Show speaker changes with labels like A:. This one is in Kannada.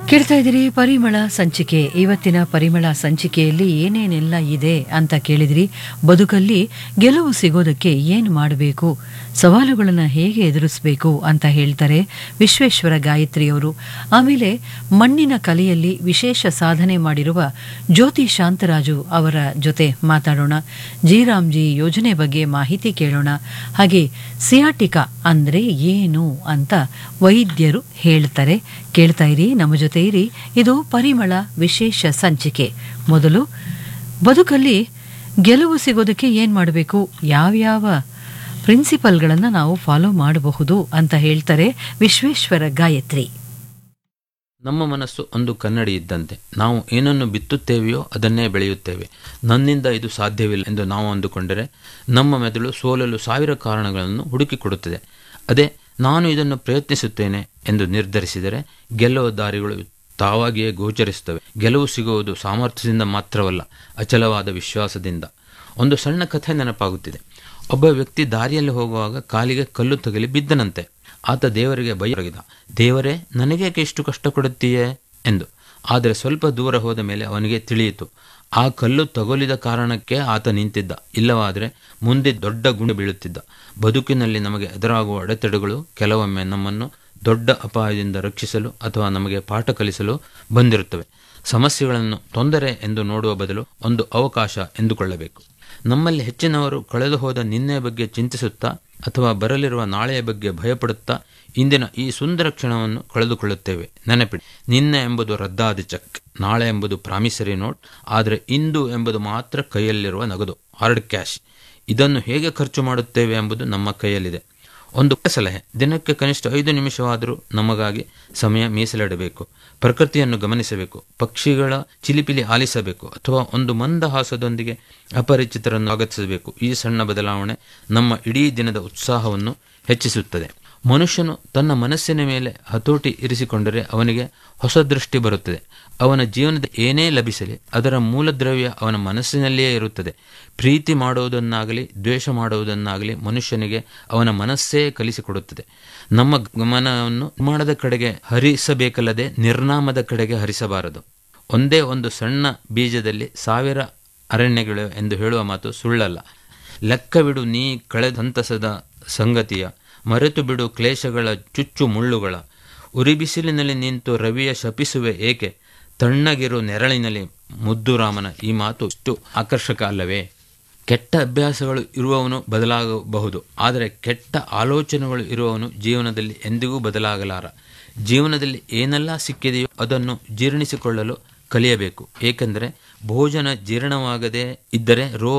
A: ಕೇಳ್ತಾ ಇದ್ದೀರಿ ಪರಿಮಳ ಸಂಚಿಕೆ ಇವತ್ತಿನ ಪರಿಮಳ ಸಂಚಿಕೆಯಲ್ಲಿ ಏನೇನೆಲ್ಲ ಇದೆ ಅಂತ ಕೇಳಿದ್ರಿ ಬದುಕಲ್ಲಿ ಗೆಲುವು ಸಿಗೋದಕ್ಕೆ ಏನು ಮಾಡಬೇಕು ಸವಾಲುಗಳನ್ನು ಹೇಗೆ ಎದುರಿಸಬೇಕು ಅಂತ ಹೇಳ್ತಾರೆ ವಿಶ್ವೇಶ್ವರ ಗಾಯತ್ರಿಯವರು ಆಮೇಲೆ ಮಣ್ಣಿನ ಕಲೆಯಲ್ಲಿ ವಿಶೇಷ ಸಾಧನೆ ಮಾಡಿರುವ ಜ್ಯೋತಿ ಶಾಂತರಾಜು ಅವರ ಜೊತೆ ಮಾತಾಡೋಣ ಜಿ ಯೋಜನೆ ಬಗ್ಗೆ ಮಾಹಿತಿ ಕೇಳೋಣ ಹಾಗೆ ಸಿಯಾಟಿಕಾ ಅಂದ್ರೆ ಏನು ಅಂತ ವೈದ್ಯರು ಹೇಳ್ತಾರೆ ಕೇಳ್ತಾ ಇರಿ ನಮ್ಮ ಜೊತೆ ಇರಿ ಇದು ಪರಿಮಳ ವಿಶೇಷ ಸಂಚಿಕೆ ಮೊದಲು ಬದುಕಲ್ಲಿ ಗೆಲುವು ಸಿಗೋದಕ್ಕೆ ಏನ್ ಮಾಡಬೇಕು ಯಾವ್ಯಾವ ಪ್ರಿನ್ಸಿಪಲ್ಗಳನ್ನು ನಾವು ಫಾಲೋ ಮಾಡಬಹುದು ಅಂತ ಹೇಳ್ತಾರೆ ವಿಶ್ವೇಶ್ವರ ಗಾಯತ್ರಿ
B: ನಮ್ಮ ಮನಸ್ಸು ಒಂದು ಕನ್ನಡಿ ಇದ್ದಂತೆ ನಾವು ಏನನ್ನು ಬಿತ್ತುತ್ತೇವೆಯೋ ಅದನ್ನೇ ಬೆಳೆಯುತ್ತೇವೆ ನನ್ನಿಂದ ಇದು ಸಾಧ್ಯವಿಲ್ಲ ಎಂದು ನಾವು ಅಂದುಕೊಂಡರೆ ನಮ್ಮ ಮೆದುಳು ಸೋಲಲು ಸಾವಿರ ಕಾರಣಗಳನ್ನು ಹುಡುಕಿಕೊಡುತ್ತದೆ ಅದೇ ನಾನು ಇದನ್ನು ಪ್ರಯತ್ನಿಸುತ್ತೇನೆ ಎಂದು ನಿರ್ಧರಿಸಿದರೆ ಗೆಲ್ಲುವ ದಾರಿಗಳು ತಾವಾಗಿಯೇ ಗೋಚರಿಸುತ್ತವೆ ಗೆಲುವು ಸಿಗುವುದು ಸಾಮರ್ಥ್ಯದಿಂದ ಮಾತ್ರವಲ್ಲ ಅಚಲವಾದ ವಿಶ್ವಾಸದಿಂದ ಒಂದು ಸಣ್ಣ ಕಥೆ ನೆನಪಾಗುತ್ತಿದೆ ಒಬ್ಬ ವ್ಯಕ್ತಿ ದಾರಿಯಲ್ಲಿ ಹೋಗುವಾಗ ಕಾಲಿಗೆ ಕಲ್ಲು ತಗಲಿ ಬಿದ್ದನಂತೆ ಆತ ದೇವರಿಗೆ ಬೈಯೊರಗಿದ ದೇವರೇ ನನಗೇಕೆ ಇಷ್ಟು ಕಷ್ಟ ಕೊಡುತ್ತೀಯೇ ಎಂದು ಆದರೆ ಸ್ವಲ್ಪ ದೂರ ಹೋದ ಮೇಲೆ ಅವನಿಗೆ ತಿಳಿಯಿತು ಆ ಕಲ್ಲು ತಗುಲಿದ ಕಾರಣಕ್ಕೆ ಆತ ನಿಂತಿದ್ದ ಇಲ್ಲವಾದರೆ ಮುಂದೆ ದೊಡ್ಡ ಗುಂಡು ಬೀಳುತ್ತಿದ್ದ ಬದುಕಿನಲ್ಲಿ ನಮಗೆ ಎದುರಾಗುವ ಅಡೆತಡೆಗಳು ಕೆಲವೊಮ್ಮೆ ನಮ್ಮನ್ನು ದೊಡ್ಡ ಅಪಾಯದಿಂದ ರಕ್ಷಿಸಲು ಅಥವಾ ನಮಗೆ ಪಾಠ ಕಲಿಸಲು ಬಂದಿರುತ್ತವೆ ಸಮಸ್ಯೆಗಳನ್ನು ತೊಂದರೆ ಎಂದು ನೋಡುವ ಬದಲು ಒಂದು ಅವಕಾಶ ಎಂದುಕೊಳ್ಳಬೇಕು ನಮ್ಮಲ್ಲಿ ಹೆಚ್ಚಿನವರು ಕಳೆದು ಹೋದ ನಿನ್ನೆಯ ಬಗ್ಗೆ ಚಿಂತಿಸುತ್ತಾ ಅಥವಾ ಬರಲಿರುವ ನಾಳೆಯ ಬಗ್ಗೆ ಭಯಪಡುತ್ತಾ ಇಂದಿನ ಈ ಸುಂದರ ಕ್ಷಣವನ್ನು ಕಳೆದುಕೊಳ್ಳುತ್ತೇವೆ ನೆನಪಿಡಿ ನಿನ್ನೆ ಎಂಬುದು ರದ್ದಾದ ಚೆಕ್ ನಾಳೆ ಎಂಬುದು ಪ್ರಾಮಿಸರಿ ನೋಟ್ ಆದರೆ ಇಂದು ಎಂಬುದು ಮಾತ್ರ ಕೈಯಲ್ಲಿರುವ ನಗದು ಹಾರ್ಡ್ ಕ್ಯಾಶ್ ಇದನ್ನು ಹೇಗೆ ಖರ್ಚು ಮಾಡುತ್ತೇವೆ ಎಂಬುದು ನಮ್ಮ ಕೈಯಲ್ಲಿದೆ ಒಂದು ಸಲಹೆ ದಿನಕ್ಕೆ ಕನಿಷ್ಠ ಐದು ನಿಮಿಷವಾದರೂ ನಮಗಾಗಿ ಸಮಯ ಮೀಸಲಿಡಬೇಕು ಪ್ರಕೃತಿಯನ್ನು ಗಮನಿಸಬೇಕು ಪಕ್ಷಿಗಳ ಚಿಲಿಪಿಲಿ ಆಲಿಸಬೇಕು ಅಥವಾ ಒಂದು ಮಂದಹಾಸದೊಂದಿಗೆ ಅಪರಿಚಿತರನ್ನು ಸ್ವಾಗತಿಸಬೇಕು ಈ ಸಣ್ಣ ಬದಲಾವಣೆ ನಮ್ಮ ಇಡೀ ದಿನದ ಉತ್ಸಾಹವನ್ನು ಹೆಚ್ಚಿಸುತ್ತದೆ ಮನುಷ್ಯನು ತನ್ನ ಮನಸ್ಸಿನ ಮೇಲೆ ಹತೋಟಿ ಇರಿಸಿಕೊಂಡರೆ ಅವನಿಗೆ ಹೊಸ ದೃಷ್ಟಿ ಬರುತ್ತದೆ ಅವನ ಜೀವನದ ಏನೇ ಲಭಿಸಲಿ ಅದರ ಮೂಲದ್ರವ್ಯ ಅವನ ಮನಸ್ಸಿನಲ್ಲಿಯೇ ಇರುತ್ತದೆ ಪ್ರೀತಿ ಮಾಡುವುದನ್ನಾಗಲಿ ದ್ವೇಷ ಮಾಡುವುದನ್ನಾಗಲಿ ಮನುಷ್ಯನಿಗೆ ಅವನ ಮನಸ್ಸೇ ಕಲಿಸಿಕೊಡುತ್ತದೆ ನಮ್ಮ ಗಮನವನ್ನು ನಿರ್ಮಾಣದ ಕಡೆಗೆ ಹರಿಸಬೇಕಲ್ಲದೆ ನಿರ್ನಾಮದ ಕಡೆಗೆ ಹರಿಸಬಾರದು ಒಂದೇ ಒಂದು ಸಣ್ಣ ಬೀಜದಲ್ಲಿ ಸಾವಿರ ಅರಣ್ಯಗಳು ಎಂದು ಹೇಳುವ ಮಾತು ಸುಳ್ಳಲ್ಲ ಲೆಕ್ಕವಿಡು ನೀ ಕಳೆದಂತಸದ ಸಂಗತಿಯ ಮರೆತು ಬಿಡು ಕ್ಲೇಶಗಳ ಚುಚ್ಚು ಮುಳ್ಳುಗಳ ಉರಿಬಿಸಿಲಿನಲ್ಲಿ ನಿಂತು ರವಿಯ ಶಪಿಸುವೆ ಏಕೆ ತಣ್ಣಗಿರು ನೆರಳಿನಲ್ಲಿ ಮುದ್ದುರಾಮನ ಈ ಮಾತು ಇಷ್ಟು ಆಕರ್ಷಕ ಅಲ್ಲವೇ ಕೆಟ್ಟ ಅಭ್ಯಾಸಗಳು ಇರುವವನು ಬದಲಾಗಬಹುದು ಆದರೆ ಕೆಟ್ಟ ಆಲೋಚನೆಗಳು ಇರುವವನು ಜೀವನದಲ್ಲಿ ಎಂದಿಗೂ ಬದಲಾಗಲಾರ ಜೀವನದಲ್ಲಿ ಏನೆಲ್ಲ ಸಿಕ್ಕಿದೆಯೋ ಅದನ್ನು ಜೀರ್ಣಿಸಿಕೊಳ್ಳಲು ಕಲಿಯಬೇಕು ಏಕೆಂದರೆ ಭೋಜನ ಜೀರ್ಣವಾಗದೇ ಇದ್ದರೆ ರೋ